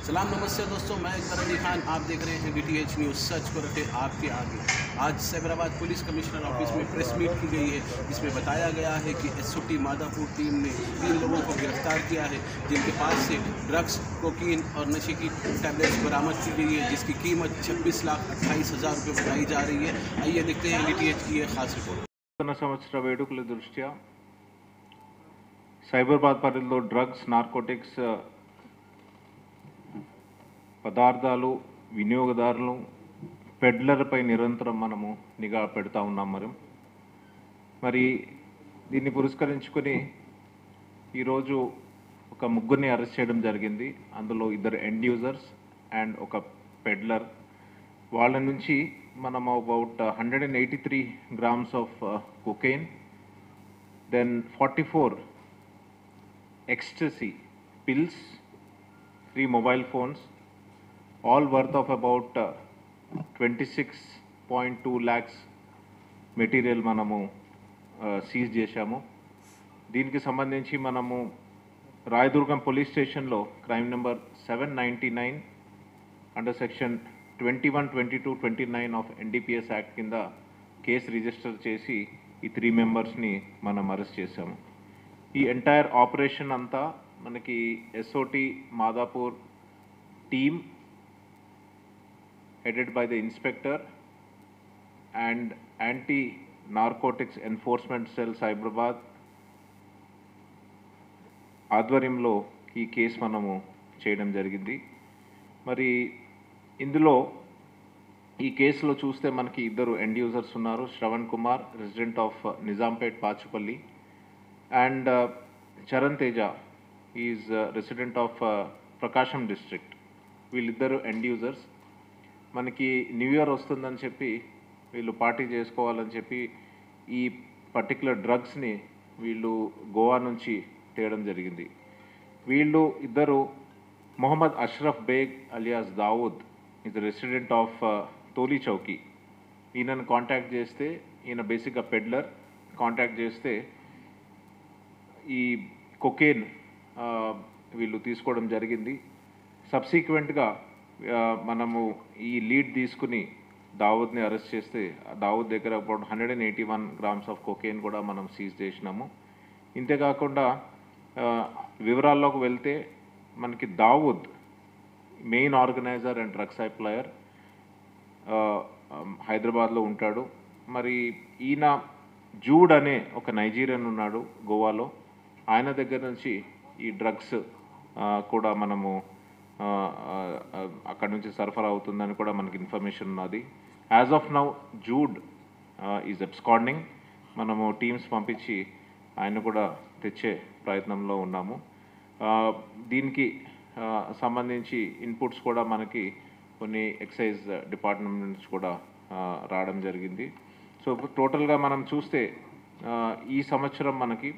सलाम नमस्ते दोस्तों मैं अकबर अली खान आप देख रहे हैं डीटीएच न्यूज़ सच को रखे आपके आगे आज सैबराबाद पुलिस कमिश्नर ऑफिस में प्रेस मीट की गई है जिसमें बताया गया है कि एसओटी मादापुर टीम ने तीन लोगों को गिरफ्तार किया है जिनके पास से ड्रग्स कोकीन और नशे की टैबलेट्स बरामद की गई है जिसकी कीमत छब्बीस लाख अट्ठाईस हज़ार रुपये बताई जा रही है आइए देखते हैं डी की ये खास रिपोर्ट నూతన సంవత్సర వేడుకల దృష్ట్యా సైబరాబాద్ పరిధిలో డ్రగ్స్ నార్కోటిక్స్ పదార్థాలు వినియోగదారులు పెడ్లర్పై నిరంతరం మనము నిఘా పెడతా ఉన్నాం మరి మరి దీన్ని పురస్కరించుకొని ఈరోజు ఒక ముగ్గురిని అరెస్ట్ చేయడం జరిగింది అందులో ఇద్దరు ఎండ్ యూజర్స్ అండ్ ఒక పెడ్లర్ వాళ్ళ నుంచి మనం about hundred and eighty three grams of cocaine then forty four ecstasy pills three mobile phones all worth of about twenty six point two lakhs material మనము సీజ్ చేశాము దీనికి సంబంధించి మనము రాయదుర్గం పోలీస్ స్టేషన్లో crime number seven ninety nine under section twenty one twenty two twenty nine of NDPS act కింద case register చేసి ఈ three మెంబర్స్ని మనం అరెస్ట్ చేశాము ఈ ఎంటైర్ ఆపరేషన్ అంతా మనకి SOT Madhapur team headed by the inspector and anti narcotics enforcement cell Cyberabad ఆధ్వర్యంలో ఈ కేసు మనము చేయడం జరిగింది మరి ఇందులో ఈ కేసులో చూస్తే మనకి ఇద్దరు ఎండ్ యూజర్స్ ఉన్నారు Shravan Kumar resident of Nizampet Pachupalli and Charan Teja is resident of Prakasam district వీళ్ళిద్దరు ఎండ్ యూజర్స్ మనకి న్యూ ఇయర్ వస్తుందని చెప్పి వీళ్ళు పార్టీ చేసుకోవాలని చెప్పి ఈ పర్టికులర్ డ్రగ్స్ని వీళ్ళు గోవా నుంచి తేయడం జరిగింది వీళ్ళు ఇద్దరు మొహమ్మద్ అష్రఫ్ బేగ్ అలియాస్ దావూద్ ఇది రెసిడెంట్ ఆఫ్ తోలీ చౌకీ ఈయనను కాంటాక్ట్ చేస్తే ఈయన బేసిక్గా పెడ్లర్ కాంటాక్ట్ చేస్తే ఈ కొకేన్ వీళ్ళు తీసుకోవడం జరిగింది సబ్సీక్వెంట్గా మనము ఈ లీడ్ తీసుకుని దావూద్ని అరెస్ట్ చేస్తే దావూద్ దగ్గర about hundred and eighty one grams of cocaine కూడా మనం సీజ్ చేసినాము ఇంతేకాకుండా వివరాల్లోకి వెళ్తే మనకి Dawood main organiser and drug supplier హైదరాబాద్లో ఉంటాడు మరి ఈయన జూడ్ అనే ఒక నైజీరియన్ ఉన్నాడు గోవాలో ఆయన దగ్గర నుంచి ఈ డ్రగ్స్ కూడా మనము అక్కడ నుంచి సరఫరా అవుతుందని కూడా మనకి ఇన్ఫర్మేషన్ ఉన్నది as of now Jude is absconding మనము టీమ్స్ పంపించి ఆయన కూడా తెచ్చే ప్రయత్నంలో ఉన్నాము దీనికి సంబంధించి ఇన్పుట్స్ కూడా మనకి కొన్ని ఎక్సైజ్ డిపార్ట్మెంట్ నుంచి కూడా రావడం జరిగింది సో టోటల్గా మనం చూస్తే ఈ సంవత్సరం మనకి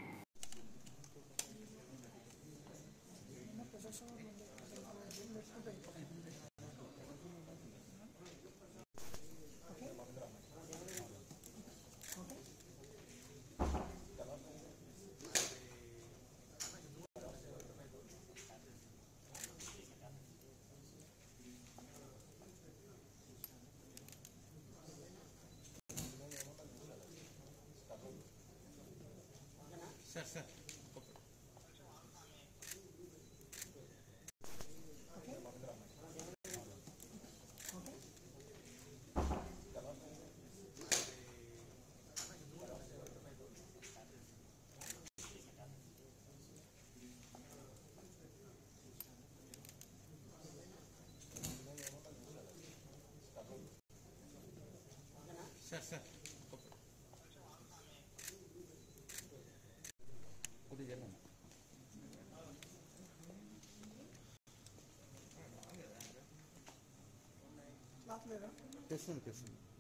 सर सर सर सर తెస్తుంది తెస్తుంది